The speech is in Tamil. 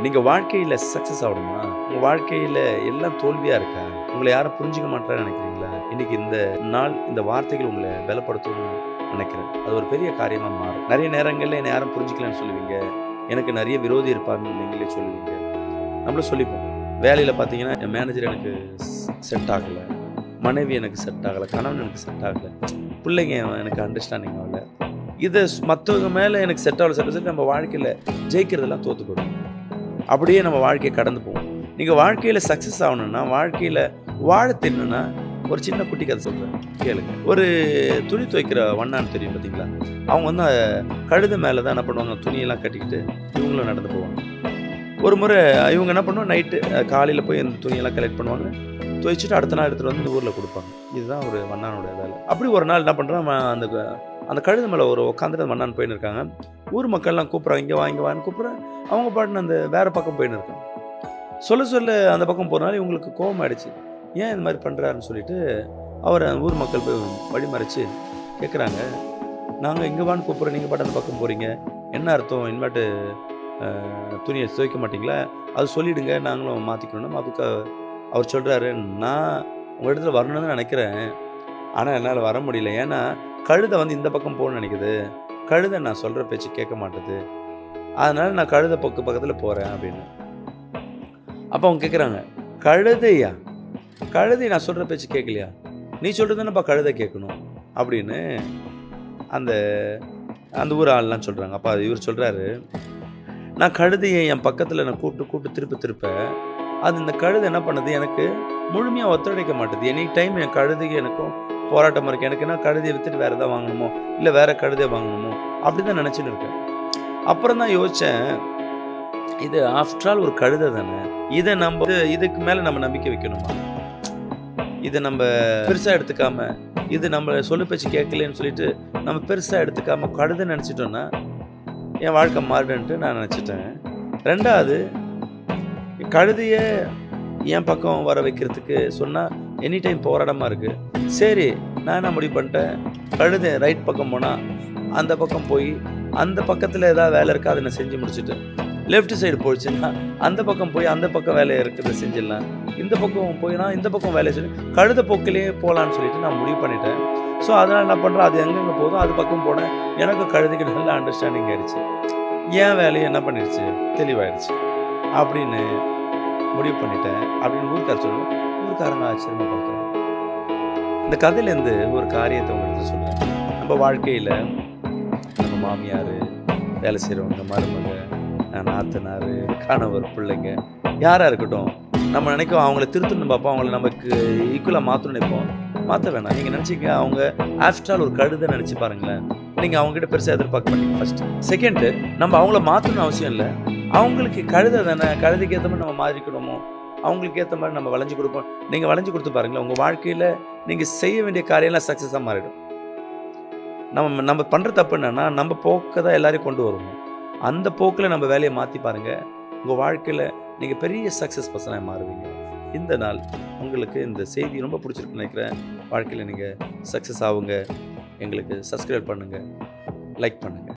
நீங்கள் வாழ்க்கையில் சக்ஸஸ் ஆகணுமா உங்கள் வாழ்க்கையில் எல்லாம் தோல்வியாக இருக்கா உங்களை யாரும் புரிஞ்சுக்க மாட்டான்னு நினைக்கிறீங்களா இன்னைக்கு இந்த நாள் இந்த வார்த்தைகள் உங்களை பலப்படுத்தணும்னு நினைக்கிறேன் அது ஒரு பெரிய காரியமாக மாறும் நிறைய நேரங்களில் என்னை யாரும் புரிஞ்சுக்கலன்னு சொல்லுவீங்க எனக்கு நிறைய விரோதி இருப்பாங்கன்னு நீங்களே சொல்லுவீங்க நம்மளும் சொல்லிப்போம் வேலையில் பார்த்தீங்கன்னா என் மேனேஜர் எனக்கு செட் ஆகலை மனைவி எனக்கு செட் ஆகலை கணவன் எனக்கு செட் ஆகலை பிள்ளைங்க எனக்கு அண்டர்ஸ்டாண்டிங் ஆகலை இதை மற்றவங்க மேலே எனக்கு செட் ஆகலை செட் நம்ம வாழ்க்கையில் ஜெயிக்கிறதெல்லாம் தோற்று போடும் அப்படியே நம்ம வாழ்க்கையை கடந்து போவோம் நீங்கள் வாழ்க்கையில் சக்ஸஸ் ஆகணும்னா வாழ்க்கையில் வாழ தின்னுனா ஒரு சின்ன குட்டி கதை சொல்கிறேன் கேளுங்க ஒரு துணி துவைக்கிற வண்ணான்னு தெரியும் பார்த்தீங்களா அவங்க வந்து கழுத மேலே தான் என்ன பண்ணுவாங்க துணியெல்லாம் கட்டிக்கிட்டு இவங்களும் நடந்து போவாங்க ஒரு முறை இவங்க என்ன பண்ணுவாங்க நைட்டு காலையில் போய் அந்த துணியெல்லாம் கலெக்ட் பண்ணுவாங்க துவைச்சிட்டு அடுத்த நாள் எடுத்துகிட்டு வந்து இந்த ஊரில் கொடுப்பாங்க இதுதான் ஒரு வண்ணானோட வேலை அப்படி ஒரு நாள் என்ன பண்ணுறான் அந்த அந்த கழுத மேலே ஒரு உட்காந்துட்டு அந்த மண்ணான் போயின்னு இருக்காங்க ஊர் மக்கள்லாம் கூப்பிட்றாங்க இங்கே வா இங்கே வான்னு கூப்பிட்றேன் அவங்க பாட்டுன்னு அந்த வேறு பக்கம் போயின்னு இருக்காங்க சொல்ல சொல்ல அந்த பக்கம் போகிறனால இவங்களுக்கு கோபம் ஆயிடுச்சு ஏன் இந்த மாதிரி பண்ணுறாருன்னு சொல்லிட்டு அவர் அந்த ஊர் மக்கள் போய் வழிமறைச்சு கேட்குறாங்க நாங்கள் இங்கே வான்னு கூப்பிட்றோம் நீங்கள் பாட்டு அந்த பக்கம் போகிறீங்க என்ன அர்த்தம் இனிமேட்டு அஹ், துணியை துவைக்க மாட்டீங்களா அது சொல்லிவிடுங்க நாங்களும் மாற்றிக்கணும்னா அதுக்கு அவர் சொல்கிறாரு நான் உங்கள் இடத்துல வரணும்னு தான் நினைக்கிறேன் ஆனால் என்னால் வர முடியல ஏன்னா கழுதை வந்து இந்த பக்கம் போகணும்னு நினைக்குது கழுதை நான் சொல்கிற பேச்சு கேட்க மாட்டுது அதனால் நான் கழுதை பக்கு பக்கத்தில் போகிறேன் அப்படின்னு அப்போ அவங்க கேட்குறாங்க கழுதையா கழுதை நான் சொல்கிற பேச்சு கேட்கலையா நீ சொல்கிறதுனப்பா கழுதை கேட்கணும் அப்படின்னு அந்த அந்த ஊர் ஆள்லாம் சொல்கிறாங்க அப்போ அது இவர் சொல்கிறாரு நான் கழுதையை என் பக்கத்தில் நான் கூப்பிட்டு கூப்பிட்டு திருப்ப திருப்ப அது இந்த கழுதை என்ன பண்ணுது எனக்கு முழுமையாக ஒத்துழைக்க மாட்டுது எனி டைம் என் கழுதைக்கு எனக்கும் போராட்டமாக இருக்குது எனக்கு என்ன கழுதையை விற்றுட்டு வேறு எதாவது வாங்கணுமோ இல்லை வேறு கழுதையை வாங்கணுமோ அப்படி தான் நினச்சின்னு இருக்கேன் அப்புறம் தான் யோசித்தேன் இது ஆஃப்டர் ஆல் ஒரு கழுதை தானே இதை நம்ம இது- இதுக்கு மேலே நம்ம நம்பிக்கை வைக்கணுமா இதை நம்ம பெருசாக எடுத்துக்காம இது நம்ம சொல்லு பேச்சு கேட்கலன்னு சொல்லிட்டு நம்ம பெருசாக எடுத்துக்காம கழுதை நினச்சிட்டோன்னா என் வாழ்க்கை மாறுடுன்ட்டு நான் நினச்சிட்டேன் ரெண்டாவது கழுதையை என் பக்கம் வர வைக்கிறதுக்கு சொன்னால் எனி டைம் போராட்டமாக இருக்குது சரி நான் என்ன முடிவு பண்ணிட்டேன் கழுதை ரைட் பக்கம் போனால் அந்த பக்கம் போய் அந்த பக்கத்தில் ஏதாவது வேலை இருக்கா அதை நான் செஞ்சு முடிச்சுட்டு லெஃப்ட் சைடு போயிடுச்சுன்னா அந்த பக்கம் போய் அந்த பக்கம் வேலை இருக்கிறத செஞ்சிடலாம் இந்த பக்கம் போயினா இந்த பக்கம் வேலையை செஞ்சு கழுத போக்கிலே போகலான்னு சொல்லிட்டு நான் முடிவு பண்ணிட்டேன் ஸோ அதனால் என்ன பண்ணுறேன் அது எங்கெங்கே போதும் அது பக்கம் போனேன் எனக்கு கழுதைக்கு நல்ல அண்டர்ஸ்டாண்டிங் ஆயிடுச்சு என் வேலையை என்ன பண்ணிடுச்சு தெளிவாயிடுச்சு அப்படின்னு முடிவு பண்ணிட்டேன் அப்படின்னு ஊருக்கார் சொல்லணும் ஊருக்காரங்க ஆச்சரியமாக பார்க்குறாங்க இந்த கதையிலேருந்து ஒரு காரியத்தை உங்களுக்கு சொல்கிறேன் நம்ம வாழ்க்கையில் நம்ம மாமியார் வேலை செய்கிறவங்க மருமக அஹ் நாத்தனார் கணவர் பிள்ளைங்க யாராக இருக்கட்டும் நம்ம நினைக்கும் அவங்கள திருத்தணும் பார்ப்போம் அவங்கள நமக்கு ஈக்குவலாக மாற்றணும் நினைப்போம் மாற்ற வேணாம் நீங்கள் நினச்சிக்க அவங்க ஆஃப்டர் ஆல் ஒரு கழுதை நினச்சி பாருங்களேன் நீங்கள் அவங்ககிட்ட பெருசாக எதிர்பார்க்க மாட்டீங்க ஃபஸ்ட்டு செகண்டு நம்ம அவங்கள மாற்றணும் அவசியம் இல்லை அவங்களுக்கு கழுதை தானே கழுதைக்கு ஏற்ற மாதிரி நம்ம மாறிக்கணுமோ அவங்களுக்கு ஏற்ற மாதிரி நம்ம வளைஞ்சு கொடுப்போம் நீங்கள் வளைஞ்சு கொடுத்து பாருங்களேன் உங்கள் வாழ்க்கையில் நீங்கள் செய்ய வேண்டிய காரியம்லாம் சக்ஸஸாக மாறிடும் நம்ம நம்ம பண்ணுற தப்பு என்னன்னா நம்ம போக்கை தான் எல்லாரையும் கொண்டு வருவோம் அந்த போக்கில் நம்ம வேலையை மாற்றி பாருங்கள் உங்கள் வாழ்க்கையில் நீங்கள் பெரிய சக்ஸஸ் பர்சனாக மாறுவீங்க இந்த நாள் உங்களுக்கு இந்த செய்தி ரொம்ப பிடிச்சிருக்குன்னு நினைக்கிறேன் வாழ்க்கையில் நீங்கள் சக்ஸஸ் ஆகுங்க எங்களுக்கு சப்ஸ்கிரைப் பண்ணுங்கள் லைக் பண்ணுங்கள்